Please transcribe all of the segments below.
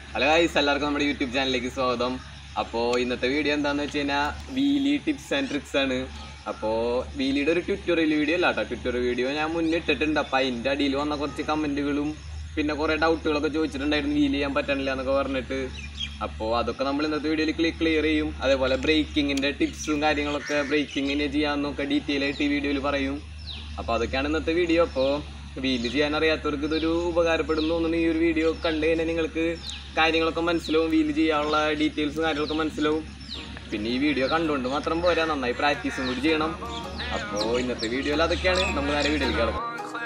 Hello guys എല്ലാവർക്കും നമ്മുടെ YouTube ചാനലിലേക്ക് സ്വാഗതം അപ്പോൾ ഇന്നത്തെ വീഡിയോ എന്താണെന്ന് വെച്ച് കഴിഞ്ഞാൽ വീലി ടിപ്സ് ആൻഡ് ട്രിക്സ് ആണ് അപ്പോൾ വീലിയുടെ ഒരു ട്വിറ്ററിൽ വീഡിയോ അല്ല കേട്ടോ ട്വിറ്റർ വീഡിയോ ഞാൻ മുന്നേ ഇട്ടിട്ടുണ്ട് അപ്പോൾ അതിൻ്റെ അടിയിൽ വന്ന കുറച്ച് കമൻറ്റുകളും പിന്നെ കുറേ ഡൗട്ടുകളൊക്കെ ചോദിച്ചിട്ടുണ്ടായിരുന്നു വീൽ ചെയ്യാൻ പറ്റണില്ല എന്നൊക്കെ പറഞ്ഞിട്ട് അപ്പോൾ അതൊക്കെ നമ്മൾ ഇന്നത്തെ വീഡിയോയിൽ ക്ലിയർ ക്ലിയർ ചെയ്യും അതേപോലെ ബ്രേക്കിങ്ങിൻ്റെ ടിപ്സും കാര്യങ്ങളൊക്കെ ബ്രേക്കിങ്ങിനെ ചെയ്യാമെന്നൊക്കെ ഡീറ്റെയിൽ ആയിട്ട് ഈ വീഡിയോയിൽ പറയും അപ്പോൾ അതൊക്കെയാണ് ഇന്നത്തെ വീഡിയോ അപ്പോൾ വീല് ചെയ്യാൻ അറിയാത്തവർക്ക് ഇതൊരു ഉപകാരപ്പെടും എന്ന് തോന്നുന്നു ഈ ഒരു വീഡിയോ കണ്ടു കഴിഞ്ഞാൽ നിങ്ങൾക്ക് കാര്യങ്ങളൊക്കെ മനസ്സിലാവും വീല് ചെയ്യാനുള്ള ഡീറ്റെയിൽസും കാര്യങ്ങളൊക്കെ മനസ്സിലാവും പിന്നെ ഈ വീഡിയോ കണ്ടുകൊണ്ട് മാത്രം പോരാ നന്നായി പ്രാക്ടീസും കൂടി ചെയ്യണം അപ്പോൾ ഇന്നത്തെ വീഡിയോയിൽ അതൊക്കെയാണ് നമ്മൾ നേരെ വീഡിയോയിലേക്ക് കിടക്കും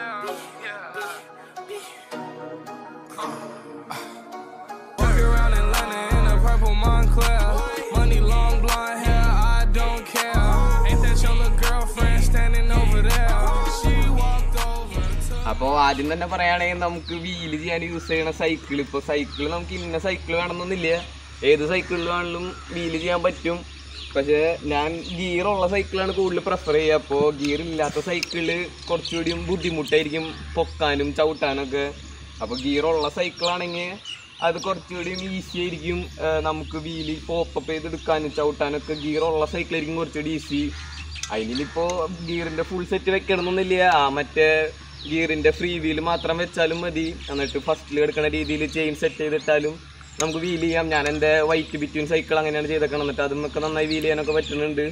Walk around Atlanta in a purple Montclair. Money long blonde hair, I don't care. Ain't that your little girlfriend standing over there? She walked over to അപ്പോൾ ആദ്യം തന്നെ പറയുകയാണെങ്കിൽ നമുക്ക് വീല് ചെയ്യാൻ യൂസ് ചെയ്യണ സൈക്കിൾ ഇപ്പോൾ സൈക്കിൾ നമുക്ക് ഇന്ന സൈക്കിൾ വേണമെന്നൊന്നുമില്ല ഏത് സൈക്കിളിൽ വേണമെങ്കിലും വീല് ചെയ്യാൻ പറ്റും പക്ഷേ ഞാൻ ഗിയറുള്ള സൈക്കിളാണ് കൂടുതൽ പ്രിഫർ ചെയ്യുക അപ്പോൾ ഗിയർ ഇല്ലാത്ത സൈക്കിള് കുറച്ചുകൂടിയും ബുദ്ധിമുട്ടായിരിക്കും പൊക്കാനും ചവിട്ടാനൊക്കെ അപ്പോൾ ഗിയറുള്ള സൈക്കിളാണെങ്കിൽ അത് കുറച്ചുകൂടിയും ഈസി ആയിരിക്കും ആ, നമുക്ക് വീല് പോപ്പപ്പ് ചെയ്തെടുക്കാനും ചവിട്ടാനൊക്കെ ഗിയറുള്ള സൈക്കിളായിരിക്കും കുറച്ചുകൂടി ഈസി അതിലിപ്പോൾ ഗിയറിൻ്റെ ഫുൾ സെറ്റ് വെക്കണമെന്നൊന്നുമില്ല ആ മറ്റേ ഗിയറിൻ്റെ ഫ്രീ വീൽ മാത്രം വെച്ചാലും മതി എന്നിട്ട് ഫസ്റ്റിൽ എടുക്കുന്ന രീതിയിൽ ചെയിൻ സെറ്റ് ചെയ്തിട്ടാലും നമുക്ക് വീൽ ചെയ്യാം ഞാൻ എൻ്റെ വൈറ്റ് ബിറ്റ്വീൻ സൈക്കിൾ അങ്ങനെയാണ് ചെയ്തേക്കണം എന്നിട്ട് അതുമൊക്കെ നന്നായി വീൽ ചെയ്യാനൊക്കെ പറ്റുന്നുണ്ട്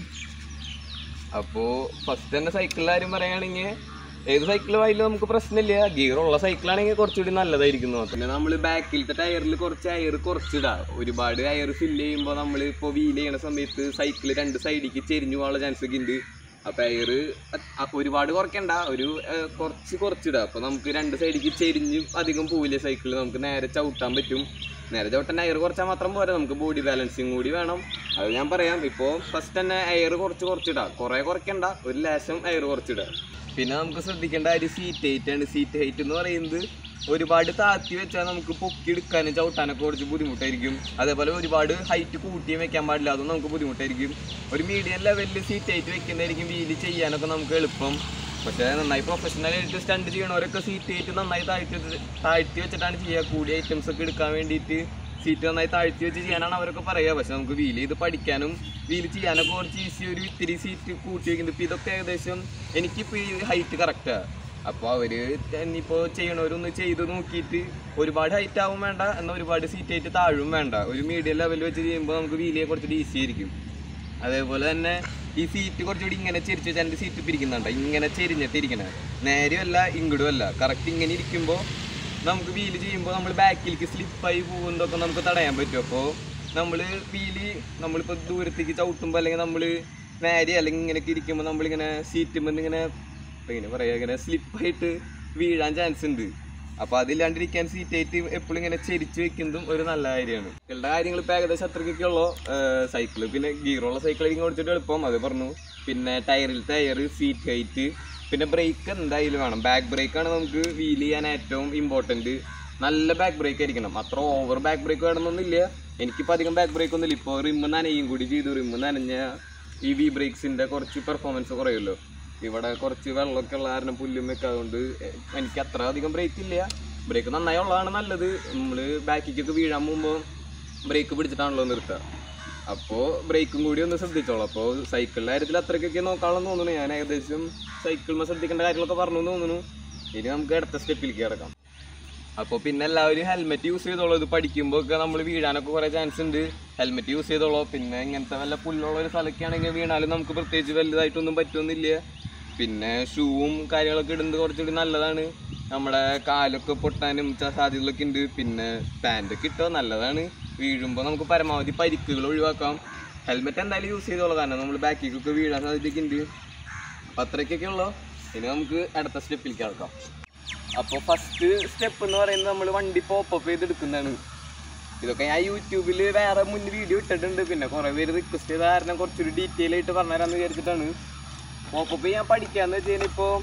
അപ്പോൾ ഫസ്റ്റ് തന്നെ സൈക്കിളിൽ കാര്യം പറയുകയാണെങ്കിൽ ഏത് സൈക്കിൾ ആയാലും നമുക്ക് പ്രശ്നമില്ല ഗിയർ ഉള്ള സൈക്കിളാണെങ്കിൽ കുറച്ചുകൂടി നല്ലതായിരിക്കും പിന്നെ നമ്മൾ ബാക്കിലത്തെ ടയറിൽ കുറച്ച് അയർ കുറച്ചിടാം ഒരുപാട് അയർ ഫില്ല് ചെയ്യുമ്പോൾ നമ്മൾ ഇപ്പോൾ വീൽ ചെയ്യണ സമയത്ത് സൈക്കിൾ രണ്ട് സൈഡിലേക്ക് ചെരിഞ്ഞു പോകാനുള്ള ചാൻസ് ഒക്കെ ഉണ്ട് അപ്പോൾ അയർ ഒരുപാട് കുറയ്ക്കണ്ട ഒരു ഏഹ്, കുറച്ച് കുറച്ചിടാം അപ്പോൾ നമുക്ക് രണ്ട് സൈഡിലേക്ക് ചെരിഞ്ഞ് അധികം പോവില്ല സൈക്കിൾ നമുക്ക് നേരെ ചവിട്ടാൻ പറ്റും നേരെ ചവിട്ടാൻ എയർ കുറച്ചാൽ മാത്രം പോരാ നമുക്ക് ബോഡി ബാലൻസിങ് കൂടി വേണം അത് ഞാൻ പറയാം ഇപ്പോൾ ഫസ്റ്റ് തന്നെ എയർ കുറച്ച് കുറച്ചിടാം കുറേ കുറയ്ക്കണ്ട ഒരു ലേശം എയർ കുറച്ചിടുക പിന്നെ നമുക്ക് ശ്രദ്ധിക്കേണ്ട കാര്യം സീറ്റ് ഹൈറ്റ് ആണ് സീറ്റ് ഹൈറ്റ് എന്ന് പറയുന്നത് ഒരുപാട് താഴ്ത്തി വെച്ചാൽ നമുക്ക് പൊക്കി എടുക്കാനും ചവിട്ടാനൊക്കെ കുറച്ച് ബുദ്ധിമുട്ടായിരിക്കും അതേപോലെ ഒരുപാട് ഹൈറ്റ് കൂട്ടിയും വെക്കാൻ പാടില്ല അതും നമുക്ക് ബുദ്ധിമുട്ടായിരിക്കും ഒരു മീഡിയം ലെവലിൽ സീറ്റ് ഹൈറ്റ് വെക്കുന്നതായിരിക്കും വീല് ചെയ്യാനൊക്കെ നമുക്ക് എളുപ്പം പക്ഷേ നന്നായി പ്രൊഫഷണൽ ആയിട്ട് സ്റ്റണ്ട് ചെയ്യണവരൊക്കെ സീറ്റ് ഹൈറ്റ് നന്നായി താഴ്ത്തി വെച്ച് താഴ്ത്തി വെച്ചിട്ടാണ് ചെയ്യുക കൂടിയ ഐറ്റംസ് ഒക്കെ എടുക്കാൻ വേണ്ടിയിട്ട് സീറ്റ് നന്നായി താഴ്ത്തി വെച്ച് ചെയ്യാനാണ് അവരൊക്കെ പറയുക പക്ഷെ നമുക്ക് വീൽ ചെയ്ത് പഠിക്കാനും വീൽ ചെയ്യാനൊക്കെ കുറച്ച് ഈസി ഒരു ഇത്തിരി സീറ്റ് കൂട്ടി വെക്കുന്നത് ഇപ്പോൾ ഇതൊക്കെ ഏകദേശം എനിക്കിപ്പോൾ ഈ ഹൈറ്റ് കറക്റ്റാണ് അപ്പോൾ അവർ ഇനിയിപ്പോൾ ചെയ്യണവരൊന്ന് ചെയ്ത് നോക്കിയിട്ട് ഒരുപാട് ഹൈറ്റ് ആവും വേണ്ട എന്നാൽ ഒരുപാട് സീറ്റ് ഹൈറ്റ് താഴും വേണ്ട ഒരു മീഡിയം ലെവൽ വെച്ച് ചെയ്യുമ്പോൾ നമുക്ക് വീൽ ചെയ്യാൻ കുറച്ചുകൂടി ഈസി ആയിരിക്കും അതേപോലെ തന്നെ ഈ സീറ്റ് കുറച്ചുകൂടി ഇങ്ങനെ ചെരിച്ച് വെച്ചാൽ എൻ്റെ സീറ്റ് പിരിക്കുന്നുണ്ട് ഇങ്ങനെ ചെരിഞ്ഞിട്ട് ഇരിക്കണേ നേരെയല്ല ഇങ്ങോട്ടും അല്ല കറക്റ്റ് ഇങ്ങനെ ഇരിക്കുമ്പോൾ നമുക്ക് വീല് ചെയ്യുമ്പോൾ നമ്മൾ ബാക്കിലേക്ക് സ്ലിപ്പായി പോകുന്നതൊക്കെ നമുക്ക് തടയാൻ പറ്റും അപ്പോൾ നമ്മൾ വീല് നമ്മളിപ്പോൾ ദൂരത്തേക്ക് ചവിട്ടുമ്പോൾ അല്ലെങ്കിൽ നമ്മൾ നേരെ അല്ലെങ്കിൽ ഇങ്ങനെയൊക്കെ ഇരിക്കുമ്പോൾ നമ്മളിങ്ങനെ സീറ്റുമ്പോൾ ഇങ്ങനെ ഇപ്പം ഇങ്ങനെ പറയുക ഇങ്ങനെ സ്ലിപ്പായിട്ട് വീഴാൻ ചാൻസ് ഉണ്ട് അപ്പോൾ അതില്ലാണ്ടിരിക്കാൻ സീറ്റ് ആയിട്ട് എപ്പോഴും ഇങ്ങനെ ചെരിച്ച് വെക്കുന്നതും ഒരു നല്ല കാര്യമാണ് സൈക്കിളുടെ കാര്യങ്ങൾ ഇപ്പോൾ ഏകദേശം അത്രയ്ക്കൊക്കെ ഉള്ളൂ സൈക്കിൾ പിന്നെ ഗിയറുള്ള സൈക്കിളായിരിക്കും കൊടുത്തിട്ട് എളുപ്പം അത് പറഞ്ഞു പിന്നെ ടയറിൽ ടയർ സീറ്റ് ഹൈറ്റ് പിന്നെ ബ്രേക്ക് എന്തായാലും വേണം ബാക്ക് ബ്രേക്കാണ് നമുക്ക് വീൽ ചെയ്യാൻ ഏറ്റവും ഇമ്പോർട്ടൻറ്റ് നല്ല ബാക്ക് ബ്രേക്ക് ആയിരിക്കണം അത്ര ഓവർ ബാക്ക് ബ്രേക്ക് വേണമെന്നൊന്നുമില്ല എനിക്കിപ്പോൾ അധികം ബാക്ക് ബ്രേക്ക് ഒന്നുമില്ല ഇപ്പോൾ റിമ്മ് നനയും കൂടി ചെയ്തു റിമ്മ് നനഞ്ഞ ഈ വി ബ്രേക്സിൻ്റെ കുറച്ച് പെർഫോമൻസ് കുറയുമല്ലോ ഇവിടെ കുറച്ച് വെള്ളമൊക്കെ ഉള്ള കാരണം പുല്ലും ഒക്കെ അതുകൊണ്ട് എ- എനിക്ക് അത്ര അധികം ബ്രേക്ക് ഇല്ല ബ്രേക്ക് നന്നായി ഉള്ളതാണ് നല്ലത് നമ്മൾ ബാക്കിക്കൊക്കെ വീഴാൻ പോകുമ്പോൾ ബ്രേക്ക് പിടിച്ചിട്ടാണല്ലോ നിർത്തുക അപ്പോൾ ബ്രേക്കും കൂടി ഒന്ന് ശ്രദ്ധിച്ചോളൂ അപ്പോൾ സൈക്കിളിൻ്റെ കാര്യത്തിൽ അത്രയ്ക്കൊക്കെ നോക്കാമെന്ന് തോന്നുന്നു ഞാൻ ഏകദേശം സൈക്കിളിൽ ശ്രദ്ധിക്കേണ്ട കാര്യങ്ങളൊക്കെ പറഞ്ഞു എന്ന് തോന്നുന്നു ഇനി നമുക്ക് അടുത്ത സ്റ്റെപ്പിലേക്ക് കിടക്കാം അപ്പോൾ പിന്നെ എല്ലാവരും ഹെൽമെറ്റ് യൂസ് ചെയ്തോളൂ ഇത് പഠിക്കുമ്പോൾ ഒക്കെ നമ്മൾ വീഴാനൊക്കെ കുറേ ചാൻസ് ഉണ്ട് ഹെൽമെറ്റ് യൂസ് ചെയ്തോളൂ പിന്നെ ഇങ്ങനത്തെ വല്ല പുല്ലുള്ള ഒരു സ്ഥലമൊക്കെ ആണെങ്കിൽ വീണാലും നമുക്ക് പ്രത്യേകിച്ച് വലുതായിട്ടൊന്നും പറ്റുമെന്നില്ല പിന്നെ ഷൂവും കാര്യങ്ങളൊക്കെ ഇടുന്നത് കുറച്ചുകൂടി നല്ലതാണ് നമ്മുടെ കാലൊക്കെ പൊട്ടാനും ച- സാധ്യതകളൊക്കെ ഉണ്ട് പിന്നെ പാൻറ്റൊക്കെ ഇട്ടോ നല്ലതാണ് വീഴുമ്പോൾ നമുക്ക് പരമാവധി പരിക്കുകൾ ഒഴിവാക്കാം ഹെൽമെറ്റ് എന്തായാലും യൂസ് ചെയ്തോളൂ കാരണം നമ്മൾ ബാക്കിലേക്കൊക്കെ വീഴാൻ സാധ്യതയൊക്കെ ഉണ്ട് അപ്പോൾ അത്രയ്ക്കൊക്കെ ഉള്ളൂ ഇനി നമുക്ക് അടുത്ത സ്റ്റെപ്പിലേക്ക് കിടക്കാം അപ്പോൾ ഫസ്റ്റ് സ്റ്റെപ്പ് എന്ന് പറയുന്നത് നമ്മൾ വണ്ടി പോപ്പപ്പ് ചെയ്തെടുക്കുന്നതാണ് ഇതൊക്കെ ഞാൻ യൂട്യൂബിൽ വേറെ മുന്നേ വീഡിയോ ഇട്ടിട്ടുണ്ട് പിന്നെ കുറേ പേര് റിക്വസ്റ്റ് ചെയ്ത കാരണം കുറച്ചൊരു ഡീറ്റെയിൽ ആയിട്ട് പറഞ്ഞുതരാമെന്ന് വിചാരിച്ചിട്ടാണ് പോപ്പപ്പ് ചെയ്യാൻ പഠിക്കാന്ന് വെച്ച് കഴിഞ്ഞാൽ ഇപ്പോൾ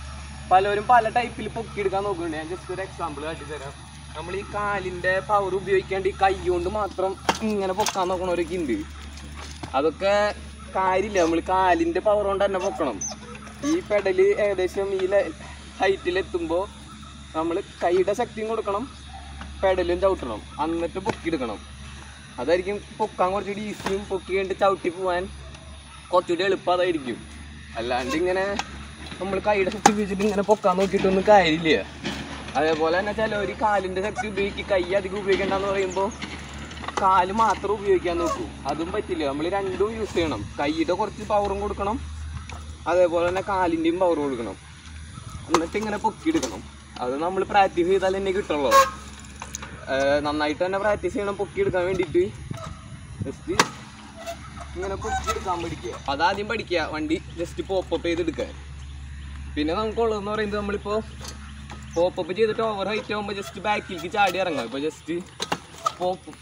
പലരും പല ടൈപ്പിൽ പൊക്കിയെടുക്കാൻ നോക്കുന്നുണ്ട് ഞാൻ ജസ്റ്റ് ഒരു എക്സാമ്പിൾ കാട്ടിത്തരാം നമ്മൾ ഈ കാലിൻ്റെ പവർ ഉപയോഗിക്കാണ്ട് ഈ കൈ കൊണ്ട് മാത്രം ഇങ്ങനെ പൊക്കാൻ നോക്കണവരൊക്കെ ഉണ്ട് അതൊക്കെ കാര്യമില്ല നമ്മൾ കാലിൻ്റെ പവർ കൊണ്ട് തന്നെ പൊക്കണം ഈ പെഡല് ഏകദേശം ഈ ഹൈറ്റിൽ എത്തുമ്പോൾ നമ്മൾ കൈയുടെ ശക്തിയും കൊടുക്കണം പെടലും ചവിട്ടണം എന്നിട്ട് പൊക്കിയെടുക്കണം അതായിരിക്കും പൊക്കാൻ കുറച്ചുകൂടി ഈസിയും പൊക്കി കഴിഞ്ഞിട്ട് ചവിട്ടി പോകാൻ കുറച്ചുകൂടി എളുപ്പം അതായിരിക്കും അല്ലാണ്ട് ഇങ്ങനെ നമ്മൾ കൈയുടെ ശക്തി ഉപയോഗിച്ചിട്ട് ഇങ്ങനെ പൊക്കാൻ നോക്കിയിട്ടൊന്നും കാര്യമില്ല അതേപോലെ തന്നെ ചിലവർ കാലിൻ്റെ ശക്തി ഉപയോഗിക്കുക കൈ അധികം ഉപയോഗിക്കണ്ടെന്ന് പറയുമ്പോൾ കാല് മാത്രം ഉപയോഗിക്കാൻ നോക്കൂ അതും പറ്റില്ല നമ്മൾ രണ്ടും യൂസ് ചെയ്യണം കൈയുടെ കുറച്ച് പവറും കൊടുക്കണം അതേപോലെ തന്നെ കാലിൻ്റെയും പവർ കൊടുക്കണം എന്നിട്ട് ഇങ്ങനെ പൊക്കിയെടുക്കണം അത് നമ്മൾ പ്രാക്ടീസ് ചെയ്താൽ തന്നെ കിട്ടുള്ളൂ ഏർ നന്നായിട്ട് തന്നെ പ്രാക്ടീസ് ചെയ്യണം പൊക്കിയെടുക്കാൻ വേണ്ടിയിട്ട് ജസ്റ്റ് ഇങ്ങനെ പൊക്കിയെടുക്കാൻ പഠിക്കുക അതാദ്യം പഠിക്കുക വണ്ടി ജസ്റ്റ് പോപ്പപ്പ് ചെയ്തെടുക്കാൻ പിന്നെ നമുക്കുള്ളതെന്ന് പറയുന്നത് നമ്മളിപ്പോൾ പോപ്പപ്പ് ചെയ്തിട്ട് ഓവർ ഹൈറ്റ് ആകുമ്പോൾ ജസ്റ്റ് ബാക്കിലേക്ക് ചാടി ഇറങ്ങാം ഇപ്പോൾ ജസ്റ്റ് പോപ്പ്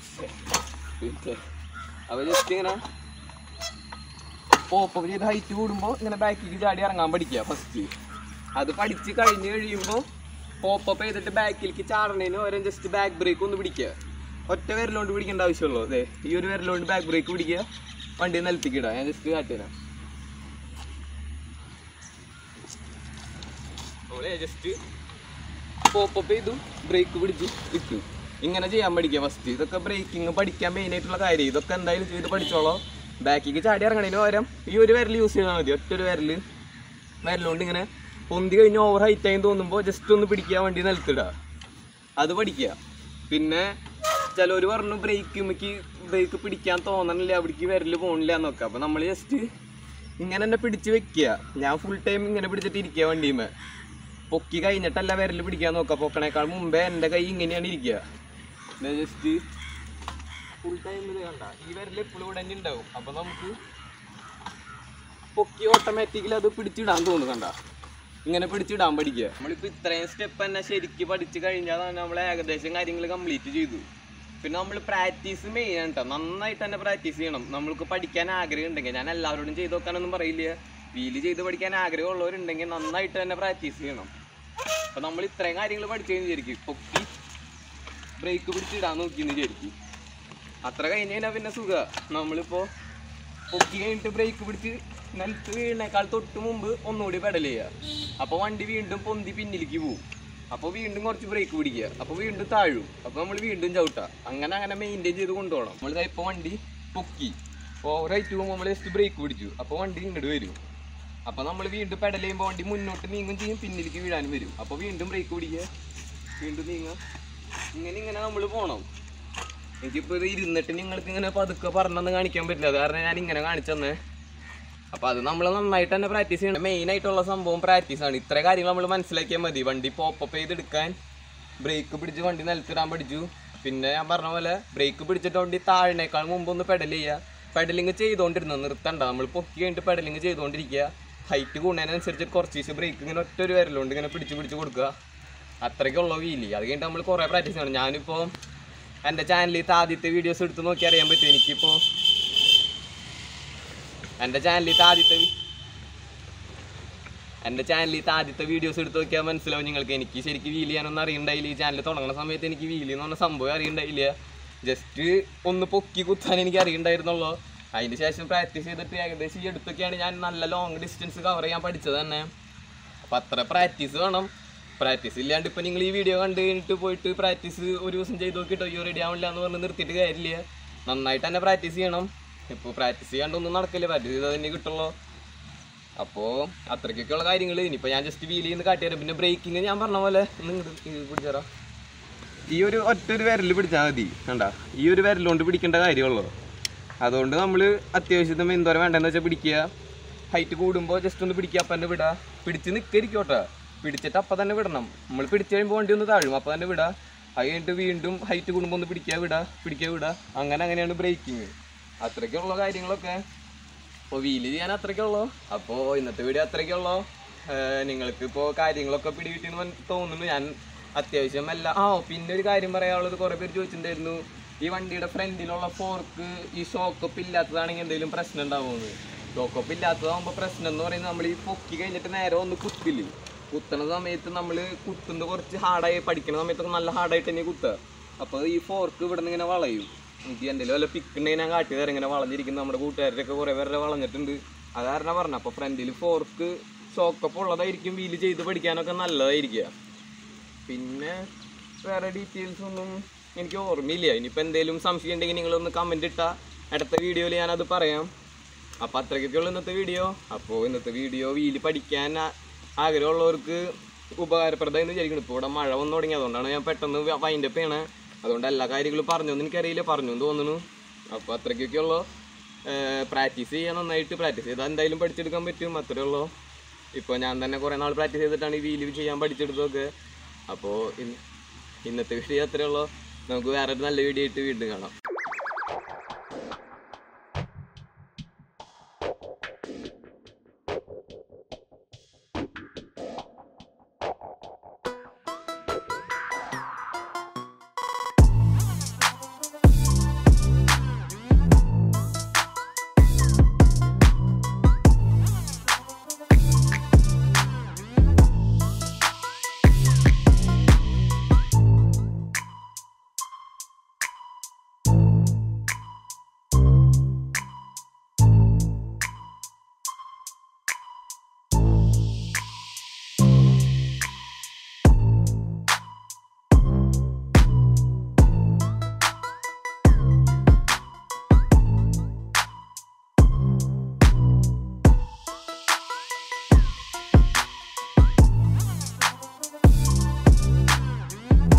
അപ്പോൾ ജസ്റ്റ് ഇങ്ങനെ പോപ്പപ്പ് ചെയ്ത് ഹൈറ്റ് കൂടുമ്പോൾ ഇങ്ങനെ ബാക്കിലേക്ക് ചാടി ഇറങ്ങാൻ പഠിക്കുക ഫസ്റ്റ് അത് പഠിച്ച് കഴിഞ്ഞ് കഴിയുമ്പോൾ പോപ്പപ്പ് ചെയ്തിട്ട് ബാക്കിലേക്ക് ചാടണേന് ഓരോ ജസ്റ്റ് ബാക്ക് ബ്രേക്ക് ഒന്ന് പിടിക്കുക ഒറ്റ വിരലുകൊണ്ട് പിടിക്കേണ്ട ആവശ്യമുള്ളൂ അതെ ഈ ഒരു വിരലുകൊണ്ട് ബാക്ക് ബ്രേക്ക് പിടിക്കുക വണ്ടി നിലത്തേക്ക് ഇടാം ഞാൻ ജസ്റ്റ് കാട്ടിത്തരാം അതുപോലെ ജസ്റ്റ് പോപ്പപ്പ് ചെയ്തു ബ്രേക്ക് പിടിച്ചു ഇട്ടു ഇങ്ങനെ ചെയ്യാൻ പഠിക്കുക ഫസ്റ്റ് ഇതൊക്കെ ബ്രേക്കിംഗ് പഠിക്കാൻ മെയിൻ ആയിട്ടുള്ള കാര്യം ഇതൊക്കെ എന്തായാലും ചെയ്ത് പഠിച്ചോളോ ബാക്കിക്ക് ചാടി ഇറങ്ങണതിന് പകരം ഈ ഒരു വിരൽ യൂസ് ചെയ്താൽ മതി ഒറ്റ ഒരു വിരൽ വിരലുകൊണ്ട് ഇങ്ങനെ പൊന്തി കഴിഞ്ഞ് ഓവർ ഹൈറ്റ് ആയി തോന്നുമ്പോൾ ജസ്റ്റ് ഒന്ന് പിടിക്കുക വണ്ടി നിലത്തിടുക അത് പഠിക്കുക പിന്നെ ചിലവർ പറഞ്ഞു ബ്രേക്ക് നമുക്ക് ബ്രേക്ക് പിടിക്കാൻ തോന്നണില്ല അവിടേക്ക് വിരൽ പോകണില്ല എന്നൊക്കെ അപ്പോൾ നമ്മൾ ജസ്റ്റ് ഇങ്ങനെ തന്നെ പിടിച്ച് വെക്കുക ഞാൻ ഫുൾ ടൈം ഇങ്ങനെ പിടിച്ചിട്ട് ഇരിക്കുക വണ്ടിയുമേ പൊക്കി കഴിഞ്ഞിട്ടല്ല വിരൽ പിടിക്കാൻ നോക്കുക പൊക്കണേക്കാൾ മുമ്പേ എൻ്റെ കൈ ഇങ്ങനെയാണ് ഇരിക്കുക ജസ്റ്റ് ഫുൾ ടൈം ഇത് കണ്ട ഈ വിരൽ എപ്പോഴും ഇവിടെ തന്നെ ഉണ്ടാവും അപ്പോൾ നമുക്ക് പൊക്കി ഓട്ടോമാറ്റിക്കലി അത് പിടിച്ചിടാൻ തോന്നുന്നു കണ്ട ഇങ്ങനെ പിടിച്ചിടാൻ പഠിക്കുക നമ്മളിപ്പോൾ ഇത്രയും സ്റ്റെപ്പ് തന്നെ ശരിക്ക് പഠിച്ചു കഴിഞ്ഞാൽ തന്നെ നമ്മൾ ഏകദേശം കാര്യങ്ങൾ കംപ്ലീറ്റ് ചെയ്തു പിന്നെ നമ്മൾ പ്രാക്ടീസ് മെയിൻ ആണ് കേട്ടോ നന്നായിട്ട് തന്നെ പ്രാക്ടീസ് ചെയ്യണം നമ്മൾക്ക് പഠിക്കാൻ ആഗ്രഹം ഉണ്ടെങ്കിൽ ഞാൻ എല്ലാവരോടും ചെയ്ത് നോക്കാനൊന്നും പറയില്ല വീല് ചെയ്ത് പഠിക്കാൻ ആഗ്രഹമുള്ളവരുണ്ടെങ്കിൽ നന്നായിട്ട് തന്നെ പ്രാക്ടീസ് ചെയ്യണം അപ്പോൾ നമ്മൾ ഇത്രയും കാര്യങ്ങൾ പഠിച്ചു കഴിഞ്ഞ് വിചാരിക്കും പൊക്കി ബ്രേക്ക് പിടിച്ചിടാൻ നോക്കിയെന്ന് വിചാരിക്കും അത്ര കഴിഞ്ഞ് കഴിഞ്ഞാൽ പിന്നെ സുഖ നമ്മളിപ്പോൾ പൊക്കി കഴിഞ്ഞിട്ട് ബ്രേക്ക് പിടിച്ച് നിലത്ത് വീണേക്കാൾ തൊട്ട് മുമ്പ് ഒന്നുകൂടി പെഡൽ ചെയ്യുക അപ്പോൾ വണ്ടി വീണ്ടും പൊന്തി പിന്നിലേക്ക് പോകും അപ്പോൾ വീണ്ടും കുറച്ച് ബ്രേക്ക് പിടിക്കുക അപ്പോൾ വീണ്ടും താഴും അപ്പോൾ നമ്മൾ വീണ്ടും ചവിട്ടുക അങ്ങനെ അങ്ങനെ മെയിൻറ്റെയിൻ ചെയ്ത് കൊണ്ടുപോകണം നമ്മൾ ഇപ്പോൾ വണ്ടി പൊക്കി ഓവർ ഹൈറ്റ് പോകുമ്പോൾ നമ്മൾ ജസ്റ്റ് ബ്രേക്ക് പിടിച്ചു അപ്പോൾ വണ്ടി ഇങ്ങോട്ട് വരും അപ്പോൾ നമ്മൾ വീണ്ടും പെഡൽ ചെയ്യുമ്പോൾ വണ്ടി മുന്നോട്ട് നീങ്ങും ചെയ്യും പിന്നിലേക്ക് വീഴാനും വരും അപ്പോൾ വീണ്ടും ബ്രേക്ക് പിടിക്കുക വീണ്ടും നീങ്ങുക ഇങ്ങനെ ഇങ്ങനെ നമ്മൾ പോകണം എനിക്കിപ്പോൾ ഇത് ഇരുന്നിട്ട് നിങ്ങൾക്ക് ഇങ്ങനെ പതുക്കെ പറഞ്ഞൊന്നും കാണിക്കാൻ പറ്റില്ല അത് കാരണം ഞാൻ ഇങ്ങനെ കാണിച്ചെന്നേ അപ്പോൾ അത് നമ്മൾ നന്നായിട്ട് തന്നെ പ്രാക്ടീസ് ചെയ്യണം മെയിൻ ആയിട്ടുള്ള സംഭവം പ്രാക്ടീസ് ആണ് ഇത്ര കാര്യങ്ങൾ നമ്മൾ മനസ്സിലാക്കിയാൽ മതി വണ്ടി പോപ്പപ്പ് ചെയ്തെടുക്കാൻ ബ്രേക്ക് പിടിച്ച് വണ്ടി നിലത്തിടാൻ പഠിച്ചു പിന്നെ ഞാൻ പറഞ്ഞ പോലെ ബ്രേക്ക് പിടിച്ചിട്ട് വണ്ടി താഴ്ന്നേക്കാൾ മുമ്പ് ഒന്ന് പെഡൽ ചെയ്യുക പെഡലിങ് ചെയ്തുകൊണ്ടിരുന്നു നിർത്തണ്ട നമ്മൾ പൊക്കി കഴിഞ്ഞിട്ട് പെഡലിങ് ചെയ്തുകൊണ്ടിരിക്കുക ഹൈറ്റ് കൂടുന്നതിനനുസരിച്ച് കുറച്ച് ദിവസം ബ്രേക്ക് ഇങ്ങനെ ഒറ്റ ഒരു വിരലുകൊണ്ട് ഇങ്ങനെ പിടിച്ച് പിടിച്ച് കൊടുക്കുക അത്രയ്ക്കുള്ള വീല് അത് കഴിഞ്ഞിട്ട് നമ്മൾ കുറേ പ്രാക്ടീസ് ചെയ്യണം ഞാനിപ്പോൾ എൻ്റെ ചാനലിൽ ആദ്യത്തെ വീഡിയോസ് എടുത്ത് നോക്കി അറിയാൻ പറ്റും എനിക്കിപ്പോൾ എൻ്റെ ചാനലിൽ ആദ്യത്തെ വി- എൻ്റെ ചാനലിൽ ആദ്യത്തെ വീഡിയോസ് എടുത്ത് നോക്കിയാൽ മനസ്സിലാവും നിങ്ങൾക്ക് എനിക്ക് ശരിക്കും വീൽ ചെയ്യാനൊന്നും അറിയണ്ടായില്ല ഈ ചാനൽ തുടങ്ങുന്ന സമയത്ത് എനിക്ക് വീൽ എന്ന് പറഞ്ഞ സംഭവം അറിയണ്ടായില്ല ജസ്റ്റ് ഒന്ന് പൊക്കി കുത്താൻ എനിക്ക് അറിയണ്ടായിരുന്നുള്ളൂ അതിന് ശേഷം പ്രാക്ടീസ് ചെയ്തിട്ട് ഏകദേശം ഈ അടുത്തൊക്കെയാണ് ഞാൻ നല്ല ലോങ് ഡിസ്റ്റൻസ് കവർ ചെയ്യാൻ പഠിച്ചത് തന്നെ അപ്പം അത്ര പ്രാക്ടീസ് വേണം പ്രാക്ടീസ് ഇല്ലാണ്ട് ഇപ്പം നിങ്ങൾ ഈ വീഡിയോ കണ്ട് കഴിഞ്ഞിട്ട് പോയിട്ട് പ്രാക്ടീസ് ഒരു ദിവസം ചെയ്ത് നോക്കിയിട്ട് അയ്യോ റെഡി ആവില്ല എന്ന് പറഞ്ഞ് നിർത്തിയിട്ട് കാര്യമില്ല നന്നായിട്ട് തന്നെ പ്രാക്ടീസ് ചെയ്യണം ഇപ്പോൾ പ്രാക്ടീസ് ചെയ്യാണ്ടൊന്നും നടക്കില്ല പ്രാക്ടീസ് ചെയ്താൽ തന്നെ കിട്ടുള്ളൂ അപ്പോൾ അത്രയ്ക്കൊക്കെയുള്ള കാര്യങ്ങൾ ഇനിയിപ്പോൾ ഞാൻ ജസ്റ്റ് വീൽ ചെയ്യുന്ന കാട്ടിത്തരാം പിന്നെ ബ്രേക്കിങ് ഞാൻ പറഞ്ഞ പോലെ നിങ്ങൾ പിടിച്ചേരാ ഈ ഒരു ഒറ്റ ഒരു വിരൽ പിടിച്ചാൽ മതി കണ്ട ഈ ഒരു വിരലുകൊണ്ട് പിടിക്കേണ്ട കാര്യമുള്ളൂ അതുകൊണ്ട് നമ്മൾ അത്യാവശ്യത്തിന് എന്തോരം വേണ്ടതെന്ന് വെച്ചാൽ പിടിക്കുക ഹൈറ്റ് കൂടുമ്പോൾ ജസ്റ്റ് ഒന്ന് പിടിക്കുക അപ്പം തന്നെ വിടുക പിടിച്ച് നിൽക്കരിക്കോട്ടെ പിടിച്ചിട്ട് അപ്പം തന്നെ വിടണം നമ്മൾ പിടിച്ച് കഴിയുമ്പോൾ വണ്ടി ഒന്ന് താഴും അപ്പം തന്നെ വിടുക അത് കഴിഞ്ഞിട്ട് വീണ്ടും ഹൈറ്റ് കൂടുമ്പോൾ ഒന്ന് പിടിക്കുക വിടുക പിടിക്കുക വിടുക അങ്ങനെ അങ്ങനെയാണ് ബ്രേക്കിങ് അത്രയ്ക്കുള്ള കാര്യങ്ങളൊക്കെ അപ്പോൾ വീല് ചെയ്യാൻ അത്രയ്ക്കുള്ളൂ അപ്പോൾ ഇന്നത്തെ വീഡിയോ അത്രയ്ക്കുള്ളൂ നിങ്ങൾക്ക് ഇപ്പോൾ കാര്യങ്ങളൊക്കെ പിടികിട്ടിന്ന് മൻ- തോന്നുന്നു ഞാൻ അത്യാവശ്യം എല്ലാം ആ പിന്നെ ഒരു കാര്യം പറയാനുള്ളത് കുറേ പേര് ചോദിച്ചിട്ടുണ്ടായിരുന്നു ഈ വണ്ടിയുടെ ഫ്രണ്ടിലുള്ള ഫോർക്ക് ഈ ഷോക്കപ്പ് ഇല്ലാത്തതാണെങ്കിൽ എന്തെങ്കിലും പ്രശ്നം ഉണ്ടാവുമെന്ന് ഷോക്കപ്പ് ഇല്ലാത്തതാകുമ്പോൾ പ്രശ്നം എന്ന് പറയുന്നത് നമ്മൾ ഈ പൊക്കി കഴിഞ്ഞിട്ട് നേരെ ഒന്ന് കുത്തില്ലേ കുത്തണ സമയത്ത് നമ്മൾ കുത്തുന്നത് കുറച്ച് ഹാർഡായി പഠിക്കുന്ന സമയത്തൊക്കെ നല്ല ഹാർഡായിട്ട് തന്നെ കുത്തുക അപ്പോൾ ഈ ഫോർക്ക് ഇവിടെ നിന്ന് ഇങ്ങനെ വളയും എനിക്ക് എൻ്റെ വല്ല പിക്കുണ്ടെങ്കിൽ ഞാൻ കാട്ടി തരാം ഇങ്ങനെ വളഞ്ഞിരിക്കുന്ന നമ്മുടെ കൂട്ടുകാരുടെയൊക്കെ കുറേ പേരുടെ വളഞ്ഞിട്ടുണ്ട് അത് കാരണം പറഞ്ഞു അപ്പോൾ ഫ്രണ്ടിൽ ഫോർക്ക് ഷോക്കപ്പ് ഉള്ളതായിരിക്കും വീല് ചെയ്ത് പഠിക്കാനൊക്കെ നല്ലതായിരിക്കുക പിന്നെ വേറെ ഡീറ്റെയിൽസ് ഒന്നും എനിക്ക് ഓർമ്മയില്ല ഇനിയിപ്പോൾ എന്തെങ്കിലും സംശയം ഉണ്ടെങ്കിൽ നിങ്ങളൊന്ന് കമൻ്റ് ഇട്ടാൽ അടുത്ത വീഡിയോയിൽ ഞാനത് പറയാം അപ്പോൾ അത്രയ്ക്കൊക്കെയുള്ള ഇന്നത്തെ വീഡിയോ അപ്പോൾ ഇന്നത്തെ വീഡിയോ വീല് പഠിക്കാൻ ആ- ആഗ്രഹമുള്ളവർക്ക് ഉപകാരപ്രദം എന്ന് വിചാരിക്കുന്നു ഇപ്പോൾ ഇവിടെ മഴ വന്നു തുടങ്ങി അതുകൊണ്ടാണ് ഞാൻ പെട്ടെന്ന് വൈൻഡപ്പ് ചെയ്യണേ അതുകൊണ്ട് എല്ലാ കാര്യങ്ങളും പറഞ്ഞൊന്നും എനിക്കറിയില്ല പറഞ്ഞു എന്ന് തോന്നുന്നു അപ്പോൾ അത്രയ്ക്കൊക്കെ ഉള്ളൂ പ്രാക്ടീസ് ചെയ്യാൻ നന്നായിട്ട് പ്രാക്ടീസ് ചെയ്താൽ എന്തായാലും പഠിച്ചെടുക്കാൻ പറ്റും അത്രേ ഉള്ളൂ ഇപ്പോൾ ഞാൻ തന്നെ കുറേ നാൾ പ്രാക്ടീസ് ചെയ്തിട്ടാണ് ഈ വീല് ചെയ്യാൻ പഠിച്ചെടുത്തതൊക്കെ അപ്പോൾ ഇന്നത്തെ വീഡിയോ അത്രേ ഉള്ളൂ നമുക്ക് വേറെ ഒരു നല്ല വീഡിയോ ആയിട്ട് വീണ്ടും കാണാം